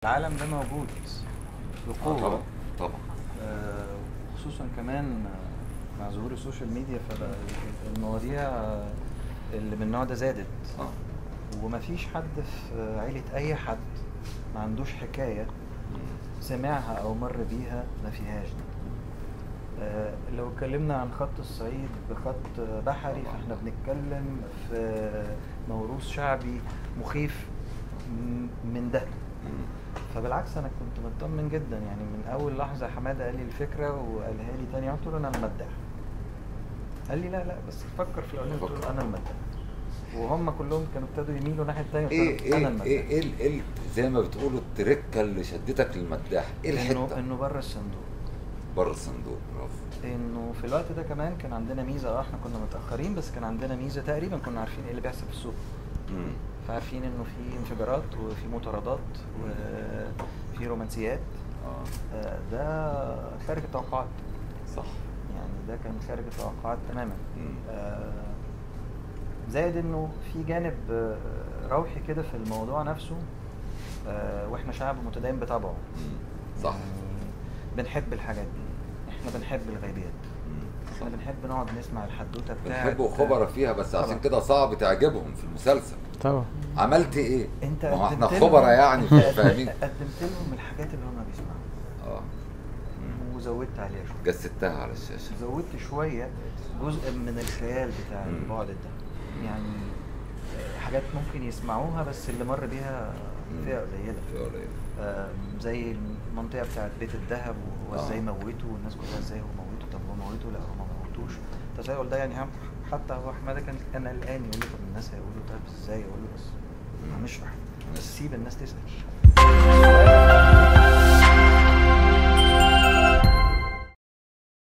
العالم ده موجود آه، بقوة طبعا طبعا آه، خصوصا كمان آه، مع ظهور السوشيال ميديا فبقى المواضيع آه، اللي من النوع ده زادت اه ومفيش حد في عيلة أي حد ما عندوش حكاية سمعها أو مر بيها ما فيهاش دي آه، لو اتكلمنا عن خط الصعيد بخط بحري طبعاً. فاحنا بنتكلم في موروث شعبي مخيف م- من ده مم. فبالعكس انا كنت مطمن جدا يعني من اول لحظه حماده قال لي الفكره وقالها لي تاني يوم قلت له انا المداح قال لي لا لا بس فكر في الاولاني قلت له فكر. انا المداح وهم كلهم كانوا ابتدوا يميلوا ناحيه التانيه قلت ايه له انا ايه المداح ايه ايه ال- ايه ال- زي ما بتقولوا التركه اللي شدتك للمداح ايه انه الحته انه بره الصندوق بره الصندوق برافو انه في الوقت ده كمان كان عندنا ميزه اه احنا كنا متاخرين بس كان عندنا ميزه تقريبا كنا عارفين ايه اللي بيحصل في السوق مم. فعارفين انه في انفجارات وفي مطاردات وفي رومانسيات اه آه، ده خارج التوقعات صح يعني ده كان خارج التوقعات تماما مم. آه، زائد انه في جانب آه، روحي كده في الموضوع نفسه آه، واحنا شعب متدين بطبعه مم. صح يعني بنحب الحاجات دي احنا بنحب الغيبيات مم. احنا صح. بنحب نقعد نسمع الحدوته بتاعت بنحبوا خبراء فيها بس عشان طبعاً. كده صعب تعجبهم في المسلسل طبعا عملت ايه؟ انت ما هو احنا قدمت لهم- خبراء يعني انت فاهمين قدمت لهم الحاجات اللي هم بيسمعوها اه مم. وزودت عليها شويه جسدتها على الشاشه زودت شويه جزء من الخيال بتاع مم. البعد ده يعني آه، حاجات ممكن يسمعوها بس اللي مر بيها مم. فئه قليله في قليل آه، زي المنطقه بتاعت بيت الذهب وهو ازاي آه. موته والناس كلها ازاي هو موته طب هو موته لا هو ما موتوش التساؤل ده يعني هم حتى هو حماده كان كان قلقان يقول لي طب الناس هيقولوا طب ازاي اقول له بس مم. هنشرح ماشي. بس سيب الناس تسال